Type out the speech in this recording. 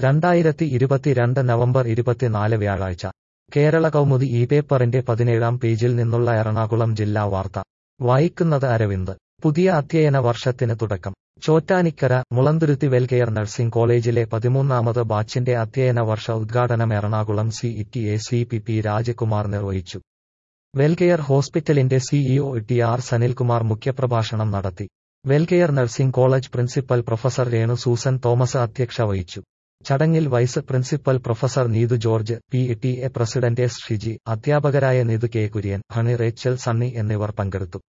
രണ്ടായിരത്തി ഇരുപത്തിരണ്ട് നവംബർ ഇരുപത്തിനാല് വ്യാഴാഴ്ച കേരള കൗമുദി ഈ പേപ്പറിന്റെ പതിനേഴാം പേജിൽ നിന്നുള്ള എറണാകുളം ജില്ലാ വാർത്ത വായിക്കുന്നത് അരവിന്ദ് പുതിയ അധ്യയന വർഷത്തിന് തുടക്കം ചോറ്റാനിക്കര മുളന്തുരുത്തി വെൽകെയർ നഴ്സിംഗ് കോളേജിലെ പതിമൂന്നാമത് ബാച്ചിന്റെ അധ്യയന വർഷ ഉദ്ഘാടനം Ernakulam C E A C P P Rajakumar നിർവഹിച്ചു വെൽകെയർ ഹോസ്പിറ്റലിന്റെ സിഇഒ ടി ആർ സനിൽകുമാർ മുഖ്യപ്രഭാഷണം നടത്തി Welcare nursing college principal professor Renu Susan Thomas അധ്യക്ഷ വഹിച്ചു ചടങ്ങിൽ vice principal professor Neethu George P T A president S Shiji അധ്യാപകരായ നിതു കെ കുര്യൻ ഹണി റേച്ചൽ സണ്ണി എന്നിവർ പങ്കെടുത്തു